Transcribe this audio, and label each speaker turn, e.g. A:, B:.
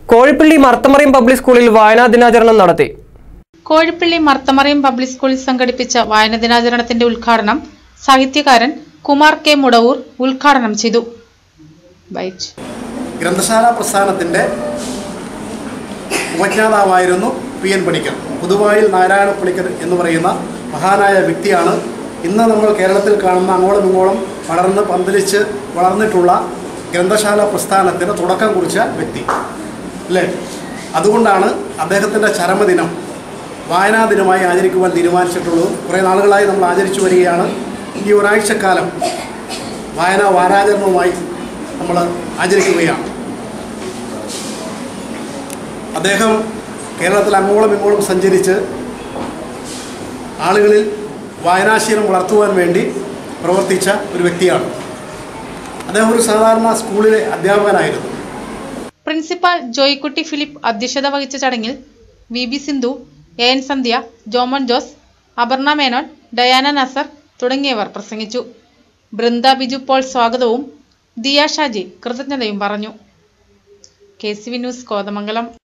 A: Kozhippally Marth Mariam public സ്കൂളിൽ വായനാ ദിനാചരണം നടത്തി
B: കോഴിപ്പള്ളി മർത്തമറിയം പബ്ലിക് സ്കൂളിൽ സംഘടിപ്പിച്ച വായന ദിനാചരണത്തിന്റെ ഉദ്ഘാടനം സാഹിത്യകാരൻ കുമാർ കെ മുടവൂർ ഉദ്ഘാടനം ചെയ്തു ബൈറ്റ്
C: ഗ്രന്ഥശാല പ്രസ്ഥാനത്തിൻ്റെ ഉപജ്ഞാതാവായിരുന്നു പി എൻ പണിക്കർ പുതുവായിൽ നാരായണ പണിക്കർ എന്ന് പറയുന്ന മഹാനായ വ്യക്തിയാണ് ഇന്ന് നമ്മൾ കേരളത്തിൽ കാണുന്ന അങ്ങോളം ഇങ്ങോളം വളർന്ന് പന്തലിച്ച് വളർന്നിട്ടുള്ള ഗ്രന്ഥശാല പ്രസ്ഥാനത്തിന് തുടക്കം കുറിച്ച വ്യക്തി അല്ലേ അതുകൊണ്ടാണ് അദ്ദേഹത്തിൻ്റെ ചരമദിനം വായനാ ദിനമായി ആചരിക്കുവാൻ തീരുമാനിച്ചിട്ടുള്ളതും കുറേ നാളുകളായി നമ്മൾ ആചരിച്ചു വരികയാണ് ഈ ഒരാഴ്ചക്കാലം വായനാ വാരാചരണവുമായി നമ്മൾ ആചരിക്കുകയാണ് അദ്ദേഹം കേരളത്തിൽ അങ്ങോളം ഇങ്ങോളം സഞ്ചരിച്ച് ആളുകളിൽ വായനാശീലം വളർത്തുവാൻ വേണ്ടി പ്രവർത്തിച്ച ഒരു വ്യക്തിയാണ് അദ്ദേഹം ഒരു സാധാരണ സ്കൂളിലെ അധ്യാപകനായിരുന്നു
B: പ്രിൻസിപ്പാൾ ജോയിക്കുട്ടി ഫിലിപ്പ് അധ്യക്ഷത വഹിച്ച ചടങ്ങിൽ V B Sindhu A N Sandhya Jomon Jose Aparna Menon Diana Nazar തുടങ്ങിയവർ പ്രസംഗിച്ചു ബൃന്ദ ബിജു പോൾ സ്വാഗതവും ദിയ ഷാജി കൃതജ്ഞതയും പറഞ്ഞു K C V news Kothamangalam